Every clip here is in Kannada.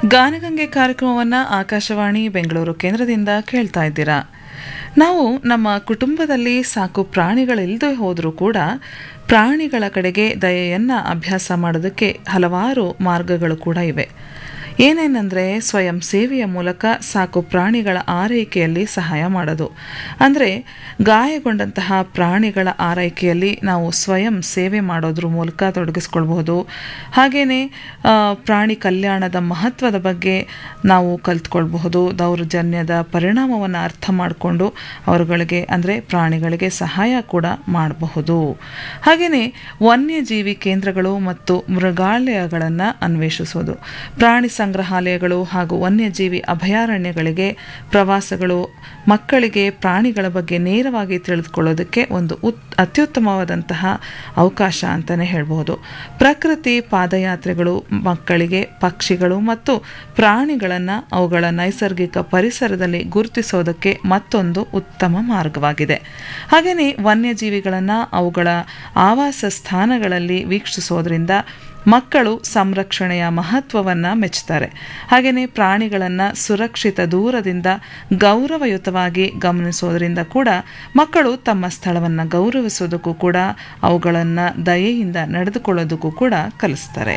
ಗಾನಗಂಗೆ ಕಾರ್ಯಕ್ರಮವನ್ನು ಆಕಾಶವಾಣಿ ಬೆಂಗಳೂರು ಕೇಂದ್ರದಿಂದ ಕೇಳ್ತಾ ಇದ್ದೀರಾ ನಾವು ನಮ್ಮ ಕುಟುಂಬದಲ್ಲಿ ಸಾಕು ಪ್ರಾಣಿಗಳಿಲ್ಲದೆ ಹೋದರೂ ಕೂಡ ಪ್ರಾಣಿಗಳ ಕಡೆಗೆ ದಯೆಯನ್ನು ಅಭ್ಯಾಸ ಮಾಡೋದಕ್ಕೆ ಹಲವಾರು ಮಾರ್ಗಗಳು ಕೂಡ ಇವೆ ಏನೇನೆಂದರೆ ಸ್ವಯಂ ಸೇವೆಯ ಮೂಲಕ ಸಾಕು ಪ್ರಾಣಿಗಳ ಆರೈಕೆಯಲ್ಲಿ ಸಹಾಯ ಮಾಡೋದು ಅಂದರೆ ಗಾಯಗೊಂಡಂತಹ ಪ್ರಾಣಿಗಳ ಆರೈಕೆಯಲ್ಲಿ ನಾವು ಸ್ವಯಂ ಸೇವೆ ಮಾಡೋದ್ರ ಮೂಲಕ ತೊಡಗಿಸ್ಕೊಳ್ಬಹುದು ಹಾಗೆಯೇ ಪ್ರಾಣಿ ಕಲ್ಯಾಣದ ಮಹತ್ವದ ಬಗ್ಗೆ ನಾವು ಕಲ್ತ್ಕೊಳ್ಬಹುದು ದೌರ್ಜನ್ಯದ ಪರಿಣಾಮವನ್ನು ಅರ್ಥ ಮಾಡಿಕೊಂಡು ಅವರುಗಳಿಗೆ ಅಂದರೆ ಪ್ರಾಣಿಗಳಿಗೆ ಸಹಾಯ ಕೂಡ ಮಾಡಬಹುದು ಹಾಗೆಯೇ ವನ್ಯಜೀವಿ ಕೇಂದ್ರಗಳು ಮತ್ತು ಮೃಗಾಲಯಗಳನ್ನು ಅನ್ವೇಷಿಸೋದು ಪ್ರಾಣಿ ಸಂಗ್ರಹಾಲಯಗಳು ಹಾಗೂ ವನ್ಯಜೀವಿ ಅಭಯಾರಣ್ಯಗಳಿಗೆ ಪ್ರವಾಸಗಳು ಮಕ್ಕಳಿಗೆ ಪ್ರಾಣಿಗಳ ಬಗ್ಗೆ ನೇರವಾಗಿ ತಿಳಿದುಕೊಳ್ಳೋದಕ್ಕೆ ಒಂದು ಉತ್ ಅತ್ಯುತ್ತಮವಾದಂತಹ ಅವಕಾಶ ಅಂತಲೇ ಹೇಳ್ಬೋದು ಪ್ರಕೃತಿ ಪಾದಯಾತ್ರೆಗಳು ಮಕ್ಕಳಿಗೆ ಪಕ್ಷಿಗಳು ಮತ್ತು ಪ್ರಾಣಿಗಳನ್ನು ಅವುಗಳ ನೈಸರ್ಗಿಕ ಪರಿಸರದಲ್ಲಿ ಗುರುತಿಸೋದಕ್ಕೆ ಮತ್ತೊಂದು ಉತ್ತಮ ಮಾರ್ಗವಾಗಿದೆ ಹಾಗೆಯೇ ವನ್ಯಜೀವಿಗಳನ್ನು ಅವುಗಳ ಆವಾಸ ಸ್ಥಾನಗಳಲ್ಲಿ ವೀಕ್ಷಿಸೋದ್ರಿಂದ ಮಕ್ಕಳು ಸಂರಕ್ಷಣೆಯ ಮಹತ್ವವನ್ನು ಮೆಚ್ಚುತ್ತಾರೆ ಹಾಗೆಯೇ ಪ್ರಾಣಿಗಳನ್ನು ಸುರಕ್ಷಿತ ದೂರದಿಂದ ಗೌರವಯುತವಾಗಿ ಗಮನಿಸೋದರಿಂದ ಕೂಡ ಮಕ್ಕಳು ತಮ್ಮ ಸ್ಥಳವನ್ನು ಗೌರವಿಸೋದಕ್ಕೂ ಕೂಡ ಅವುಗಳನ್ನು ದಯೆಯಿಂದ ನಡೆದುಕೊಳ್ಳೋದಕ್ಕೂ ಕೂಡ ಕಲಿಸ್ತಾರೆ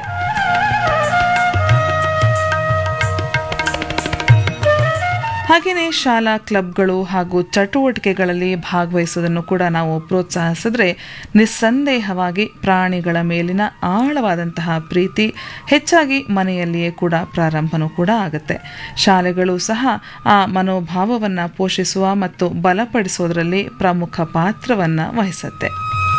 ಹಾಗೆಯೇ ಶಾಲಾ ಕ್ಲಬ್ಗಳು ಹಾಗೂ ಚಟುವಟಿಕೆಗಳಲ್ಲಿ ಭಾಗವಹಿಸೋದನ್ನು ಕೂಡ ನಾವು ಪ್ರೋತ್ಸಾಹಿಸಿದ್ರೆ ನಿಸ್ಸಂದೇಹವಾಗಿ ಪ್ರಾಣಿಗಳ ಮೇಲಿನ ಆಳವಾದಂತಹ ಪ್ರೀತಿ ಹೆಚ್ಚಾಗಿ ಮನೆಯಲ್ಲಿಯೇ ಕೂಡ ಪ್ರಾರಂಭನೂ ಕೂಡ ಆಗುತ್ತೆ ಶಾಲೆಗಳು ಸಹ ಆ ಮನೋಭಾವವನ್ನು ಪೋಷಿಸುವ ಮತ್ತು ಬಲಪಡಿಸೋದರಲ್ಲಿ ಪ್ರಮುಖ ಪಾತ್ರವನ್ನು ವಹಿಸುತ್ತೆ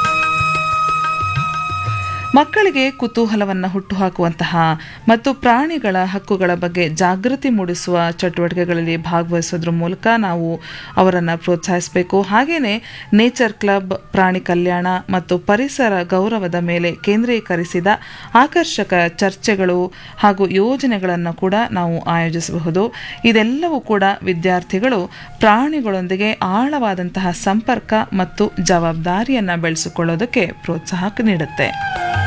ಮಕ್ಕಳಿಗೆ ಕುತೂಹಲವನ್ನು ಹುಟ್ಟುಹಾಕುವಂತಹ ಮತ್ತು ಪ್ರಾಣಿಗಳ ಹಕ್ಕುಗಳ ಬಗ್ಗೆ ಜಾಗೃತಿ ಮೂಡಿಸುವ ಚಟುವಟಿಕೆಗಳಲ್ಲಿ ಭಾಗವಹಿಸೋದ್ರ ಮೂಲಕ ನಾವು ಅವರನ್ನು ಪ್ರೋತ್ಸಾಹಿಸಬೇಕು ಹಾಗೆಯೇ ನೇಚರ್ ಕ್ಲಬ್ ಪ್ರಾಣಿ ಕಲ್ಯಾಣ ಮತ್ತು ಪರಿಸರ ಗೌರವದ ಮೇಲೆ ಕೇಂದ್ರೀಕರಿಸಿದ ಆಕರ್ಷಕ ಚರ್ಚೆಗಳು ಹಾಗೂ ಯೋಜನೆಗಳನ್ನು ಕೂಡ ನಾವು ಆಯೋಜಿಸಬಹುದು ಇದೆಲ್ಲವೂ ಕೂಡ ವಿದ್ಯಾರ್ಥಿಗಳು ಪ್ರಾಣಿಗಳೊಂದಿಗೆ ಆಳವಾದಂತಹ ಸಂಪರ್ಕ ಮತ್ತು ಜವಾಬ್ದಾರಿಯನ್ನು ಬೆಳೆಸಿಕೊಳ್ಳೋದಕ್ಕೆ ಪ್ರೋತ್ಸಾಹ ನೀಡುತ್ತೆ